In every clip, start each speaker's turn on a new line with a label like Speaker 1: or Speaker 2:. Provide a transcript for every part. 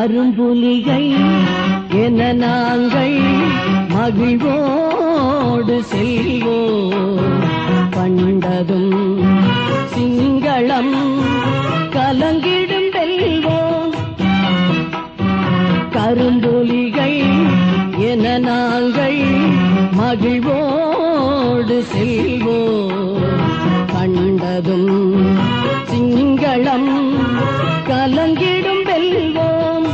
Speaker 1: கரும்புலிகை என நாங்கள் மகிழ்வோடு செல்வோம் கண்டதும் சிங்களம் கலங்கிடும் வெல்வோம் கரும்புலிகை என நாங்கள் மகிழ்வோடு செல்வோம் கண்டதும் சிங்களம் கலங்கிடும் வெல்வோம்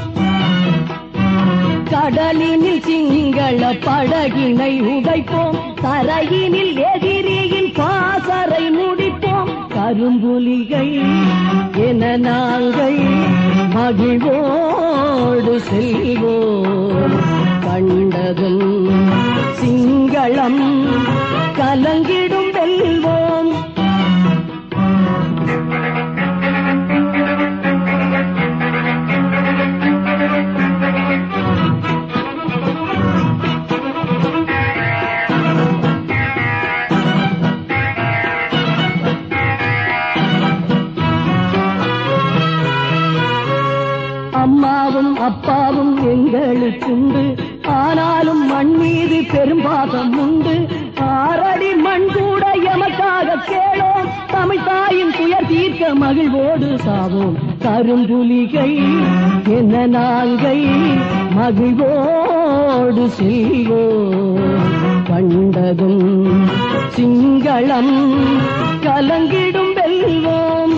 Speaker 1: கடலினில் சிங்கள படகினை உடைப்போம் தரையினில் எதிரியின் பாசறை முடிப்போம் கரும்புலிகை என நாங்கள் மகிழ்வோடு செல்வோம் கண்டதும் சிங்களம் கலங்கிடும் வெல்வோம் அம்மாவும் அப்பாவும் எங்களுக்குண்டு ஆனாலும் மண் மீது பெரும்பாகம் உண்டு ஆறடி மண் கூட எமக்காக கேளோம் தமிழ் தாயின் துயர் தீர்க்க மகிழ்வோடு சாவோம் கரும்புலிகை என்ன நாங்கள் மகிழ்வோடு செல்வோம் கண்டதும் சிங்களம் கலங்கிடும் வெல்வோம்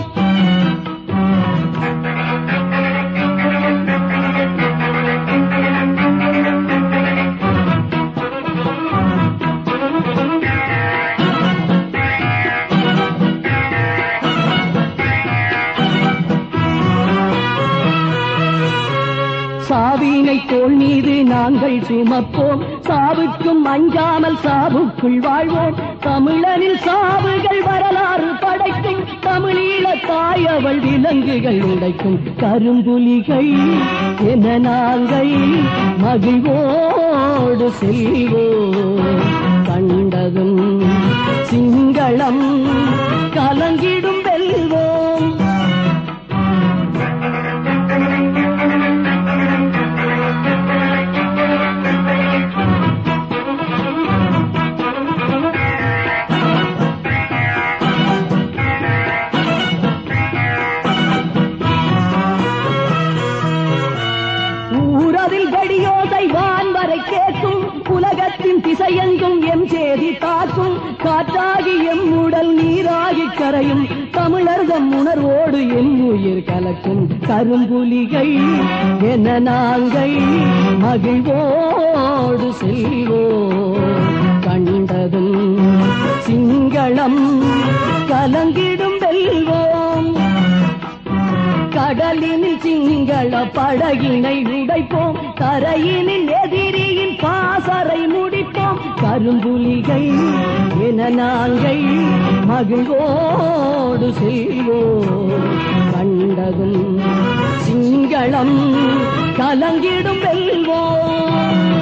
Speaker 1: சாவினை தோள் மீது நாங்கள் சுமப்போம் சாவுக்கும் அஞ்சாமல் சாவுக்குள் வாழ்வோம் தமிழனில் சாவுகள் வரலாறு படைக்கும் தமிழீழ தாய் அவள் விலங்குகள் உடைக்கும் கரும்புலிகை என நாங்கள் மகிழ்வோடு செல்வோம் கண்டதும் சிங்களம் கலங்கிடும் வெல்வோம் ஊரதில் வெடியோதை வான் வரை கேட்கும் உலகத்தின் திசையெங்கும் எம் சேதி தாக்கும் காற்றாகி எம் உடல் நீராகி கரையும் தமிழர்தம் உணர்வோடு எம் உயிர் கலக்கும் கரும்புலிகை என நாங்கள் மகிழ்வோடு செல்வோம் கண்டதும் சிங்களம் கலங்கிடும் வெல்வோம் கடலினில் சிங்கள படகினை உடைப்போம் தரையினில் எதிரியின் பாசறை முடிப்போம் கரும்புலிகை என நாங்கள் மகிழ்வோடு செல்வோம் கண்டதும் சிங்களம் கலங்கிடும் வெல்வோம்